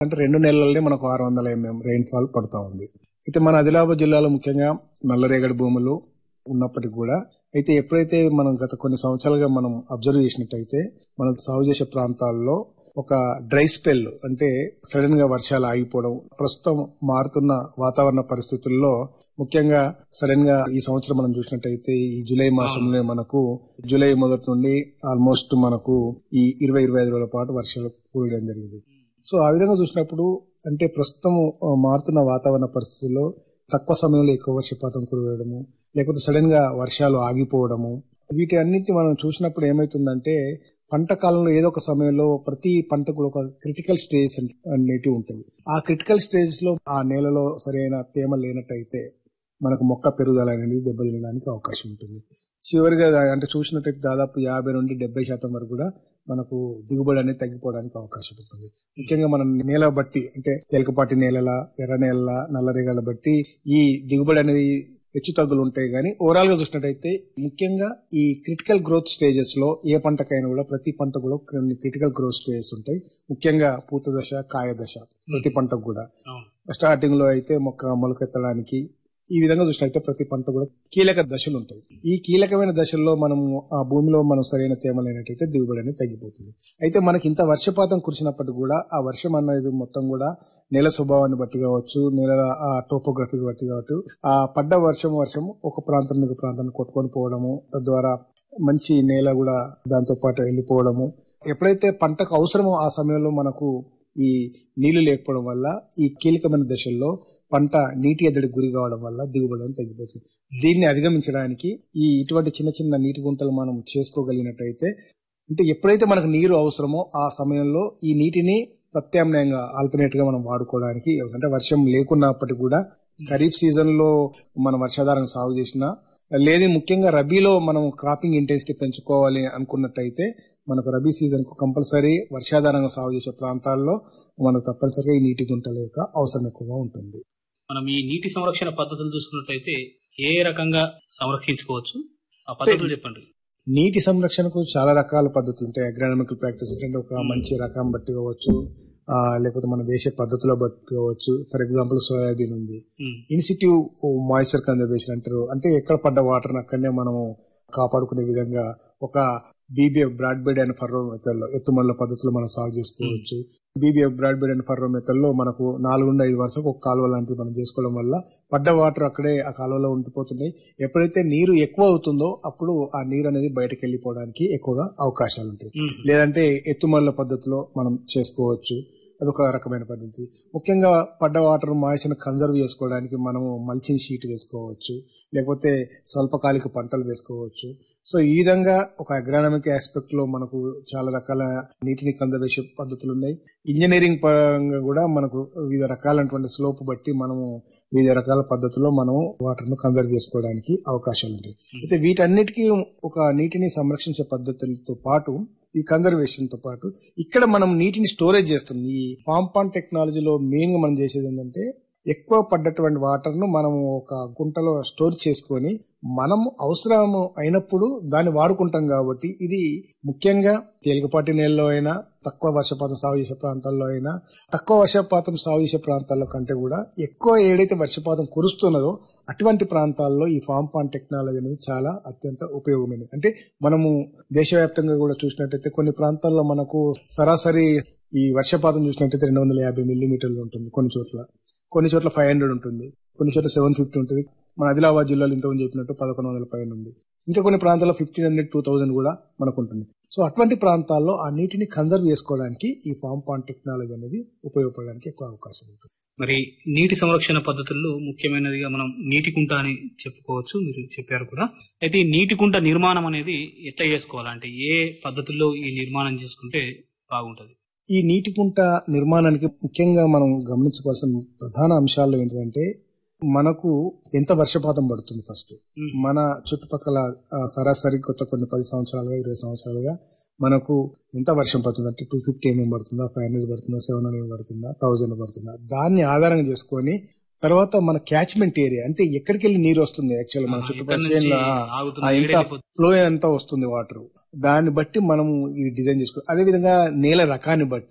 అంటే రెండు నెలలనే మనకు ఆరు వందల ఎంఎం రెయిన్ ఫాల్ పడుతా ఉంది అయితే మన ఆదిలాబాద్ జిల్లాలో ముఖ్యంగా నల్లరేగడి భూములు ఉన్నప్పటికీ కూడా అయితే ఎప్పుడైతే మనం గత కొన్ని సంవత్సరాలుగా మనం అబ్జర్వ్ చేసినట్టయితే మనం సాగు చేసే ప్రాంతాల్లో ఒక డ్రై స్పెల్ అంటే సడన్ గా వర్షాలు ఆగిపోవడం ప్రస్తుతం మారుతున్న వాతావరణ పరిస్థితుల్లో ముఖ్యంగా సడన్ గా ఈ సంవత్సరం మనం చూసినట్టయితే ఈ జూలై మాసంలో మనకు జూలై మొదటి నుండి ఆల్మోస్ట్ మనకు ఈ ఇరవై ఇరవై ఐదు రోజుల పాటు వర్షాలు కురవడం జరిగింది సో ఆ విధంగా చూసినప్పుడు అంటే ప్రస్తుతం ఆ, మారుతున్న వాతావరణ పరిస్థితుల్లో తక్కువ సమయంలో ఎక్కువ వర్షపాతం కురవడము లేకపోతే సడన్ గా వర్షాలు ఆగిపోవడము వీటి అన్నిటిని మనం చూసినప్పుడు ఏమైతుందంటే పంట కాలంలో ఏదో ఒక సమయంలో ప్రతి పంటకు ఒక క్రిటికల్ స్టేజ్ అనేటివి ఉంటాయి ఆ క్రిటికల్ స్టేజ్ లో ఆ నేలలో సరైన తేమ లేనట్టయితే మనకు మొక్క పెరుగుదల అనేది దెబ్బతినడానికి అవకాశం ఉంటుంది చివరిగా అంటే చూసినట్టయితే దాదాపు యాభై నుండి డెబ్బై శాతం వరకు కూడా మనకు దిగుబడి అనేది తగ్గిపోవడానికి అవకాశం ఉంటుంది ముఖ్యంగా మనం నేల బట్టి అంటే తేలికపాటి నేలల ఎర్ర నేలల నల్లరేగల బట్టి ఈ దిగుబడి అనేది హెచ్చు తగ్గులు ఉంటాయి కానీ ఓవరాల్ గా చూసినట్టయితే ముఖ్యంగా ఈ క్రిటికల్ గ్రోత్ స్టేజెస్ లో ఏ పంటకైనా కూడా ప్రతి పంట కూడా కొన్ని క్రిటికల్ గ్రోత్ స్టేజెస్ ఉంటాయి ముఖ్యంగా పూత దశ కాయ దశ ప్రతి పంటకు కూడా అవును స్టార్టింగ్ లో అయితే మొక్క మొలకెత్తడానికి ఈ విధంగా చూసినట్లయితే ప్రతి పంట కూడా కీలక దశలు ఉంటాయి ఈ కీలకమైన దశల్లో మనము ఆ భూమిలో మనం సరైన తేమ లేనట్టయితే దిగుబడి అనేది తగ్గిపోతుంది అయితే మనకి ఇంత వర్షపాతం కురిసినప్పటికీ కూడా ఆ వర్షం అనేది మొత్తం కూడా నేల స్వభావాన్ని బట్టి కావచ్చు నేల ఆ టోపోగ్రఫీ బట్టి కావచ్చు ఆ పడ్డ వర్షం వర్షం ఒక ప్రాంతం నుంచి ఒక ప్రాంతాన్ని కొట్టుకొని పోవడము తద్వారా మంచి నేల కూడా దాంతో పాటు వెళ్ళిపోవడము ఎప్పుడైతే పంటకు అవసరమో ఆ సమయంలో మనకు ఈ నీళ్లు లేకపోవడం వల్ల ఈ కీలకమైన దశల్లో పంట నీటి ఎద్దడికి గురి కావడం వల్ల దిగుబడి అనేది తగ్గిపోతుంది దీన్ని అధిగమించడానికి ఈ ఇటువంటి చిన్న చిన్న నీటి గుంటలు మనం చేసుకోగలిగినట్టయితే అంటే ఎప్పుడైతే మనకు నీరు అవసరమో ఆ సమయంలో ఈ నీటిని ప్రత్యామ్నాయంగా ఆల్టర్నేట్ గా మనం వాడుకోవడానికి అంటే వర్షం లేకున్నప్పటికీ కూడా ఖరీఫ్ సీజన్ లో మనం వర్షాధారం సాగు చేసినా లేదు ముఖ్యంగా రబీలో మనం క్రాపింగ్ ఇంటెన్సిటీ పెంచుకోవాలి అనుకున్నట్టయితే మనకు రబీ సీజన్ కు కంపల్సరీ వర్షాధారంగా సాగు చేసే ప్రాంతాల్లో మనకు తప్పనిసరిగా ఈ నీటి గుంటల యొక్క అవసరం ఎక్కువగా ఉంటుంది మనం ఈ నీటి సంరక్షణ పద్ధతులు చూసుకున్నట్లయితే ఏ రకంగా సంరక్షించుకోవచ్చు ఆ పద్ధతులు చెప్పండి నీటి సంరక్షణకు చాలా రకాల పద్ధతులు ఉంటాయి అగ్రానమికల్ ప్రాక్టీస్ అంటే ఒక మంచి రకం బట్టి కావచ్చు ఆ, లేకపోతే మనం వేసే పద్ధతుల బట్టి కావచ్చు ఫర్ ఎగ్జాంపుల్ సోయాబీన్ ఉంది ఉమ్, ఇన్సిటివ్ మాయిశ్చర్ కన్జర్వేషన్ అంటారు అంటే ఎక్కడ పడ్డ వాటర్ అక్కడనే మనం కాపాడుకునే విధంగా ఒక BBF broad bed and furrow మెథడ్లో ఎత్తుమల్ల పద్ధతిలో మనం సాగు చేసుకోవచ్చు BBF broad bed and furrow మెథడ్లో మనకు నాలుగు నుండి ఐదు వరుసకు ఒక కాలువ లాంటివి మనం చేసుకోవడం వల్ల పడ్డ వాటర్ అక్కడే ఆ కాలువలో ఉండిపోతున్నాయి ఎప్పుడైతే నీరు ఎక్కువ అవుతుందో అప్పుడు ఆ నీరు అనేది బయటకు వెళ్ళిపోవడానికి ఎక్కువగా అవకాశాలు ఉంటాయి ఉమ్, లేదంటే ఎత్తుమల్ల పద్ధతిలో మనం చేసుకోవచ్చు అదొక రకమైన పద్ధతి ముఖ్యంగా పడ్డ వాటర్ మాయిస్చర్ని కన్జర్వ్ చేసుకోవడానికి మనము మల్చింగ్ షీట్ వేసుకోవచ్చు లేకపోతే స్వల్పకాలిక పంటలు వేసుకోవచ్చు సో ఈ విధంగా ఒక అగ్రానమిక్ ఆస్పెక్ట్ లో మనకు చాలా రకాల నీటిని కన్జర్వేషన్ పద్ధతులు ఉన్నాయి ఇంజనీరింగ్ పరంగా కూడా మనకు వివిధ రకాలైనటువంటి స్లోప్ బట్టి మనము వివిధ రకాల పద్ధతుల్లో మనం వాటర్ ను కన్జర్వ్ చేసుకోవడానికి అవకాశాలు ఉంటాయి అయితే వీటన్నిటికీ ఒక నీటిని సంరక్షించే పద్ధతులతో పాటు ఈ కన్జర్వేషన్ తో పాటు ఇక్కడ మనం నీటిని స్టోరేజ్ చేస్తుంది ఈ పాంపాన్ టెక్నాలజీలో మెయిన్ గా మనం చేసేది ఏంటంటే ఎక్కువ పడ్డటువంటి వాటర్ ను మనం ఒక గుంటలో స్టోర్ చేసుకొని మనం అవసరం అయినప్పుడు దాన్ని వాడుకుంటాం కాబట్టి ఇది ముఖ్యంగా తేలికపాటి నేలలో అయినా తక్కువ వర్షపాతం సాగు చేసే ప్రాంతాల్లో అయినా తక్కువ వర్షపాతం సాగు చేసే ప్రాంతాల్లో కంటే కూడా ఎక్కువ ఏడైతే వర్షపాతం కురుస్తున్నదో అటువంటి ప్రాంతాల్లో ఈ ఫామ్ పాన్ టెక్నాలజీ అనేది చాలా అత్యంత ఉపయోగమైనది అంటే మనము దేశవ్యాప్తంగా కూడా చూసినట్టయితే కొన్ని ప్రాంతాల్లో మనకు సరాసరి ఈ వర్షపాతం చూసినట్టయితే రెండు వందల యాభై మిల్లీమీటర్లు ఉంటుంది కొన్ని చోట్ల కొన్ని చోట్ల ఫైవ్ హండ్రెడ్ ఉంటుంది కొన్ని చోట్ల సెవెన్ ఫిఫ్టీ ఉంటుంది మన ఆదిలాబాద్ జిల్లాలో ఇంతకుముందు చెప్పినట్టు పదకొండు వందల పైన ఉంది ఇంకా కొన్ని ప్రాంతాల్లో ఫిఫ్టీన్ హండ్రెడ్ టూ థౌసండ్ కూడా మనకు ఉంటుంది సో అటువంటి ప్రాంతాల్లో ఆ నీటిని కన్జర్వ్ చేసుకోవడానికి ఈ ఫామ్ పాన్ టెక్నాలజీ అనేది ఉపయోగపడడానికి ఎక్కువ అవకాశం ఉంటుంది మరి నీటి సంరక్షణ పద్ధతుల్లో ముఖ్యమైనదిగా మనం నీటి కుంట అని చెప్పుకోవచ్చు మీరు చెప్పారు కూడా అయితే ఈ నీటి కుంట నిర్మాణం అనేది ఎట్లా చేసుకోవాలంటే ఏ పద్ధతుల్లో ఈ నిర్మాణం చేసుకుంటే బాగుంటది ఈ నీటి కుంట నిర్మాణానికి ముఖ్యంగా మనం గమనించుకోవాల్సిన ప్రధాన అంశాలు ఏంటంటే మనకు ఎంత వర్షపాతం పడుతుంది ఫస్ట్ ఉమ్, మన చుట్టుపక్కల ఆ, సరాసరి కొత్త కొన్ని పది సంవత్సరాలుగా ఇరవై సంవత్సరాలుగా మనకు ఎంత వర్షం పడుతుంది అంటే టూ ఫిఫ్టీ ఎంఎం పడుతుందా ఫైవ్ హండ్రెడ్ పడుతుందా సెవెన్ హండ్రెడ్ పడుతుందా థౌజండ్ పడుతుందా దాన్ని ఆధారంగా చేసుకొని తర్వాత మన క్యాచ్మెంట్ ఏరియా అంటే ఎక్కడికి వెళ్ళి నీరు వస్తుంది యాక్చువల్ మన ఆ, చుట్టుపక్కల ఎక్కడి నుంచి చేనులో, ఆగుతుంది, ఆ, ఎంత ఏడెళ్ళిపోతుంది. ఫ్లో ఎంత వస్తుంది వాటర్ దాన్ని బట్టి మనము ఈ డిజైన్ చేసుకో అదే విధంగా నేల రకాన్ని బట్టి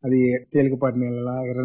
అది తేలికపాటి నేలలా ఎర్ర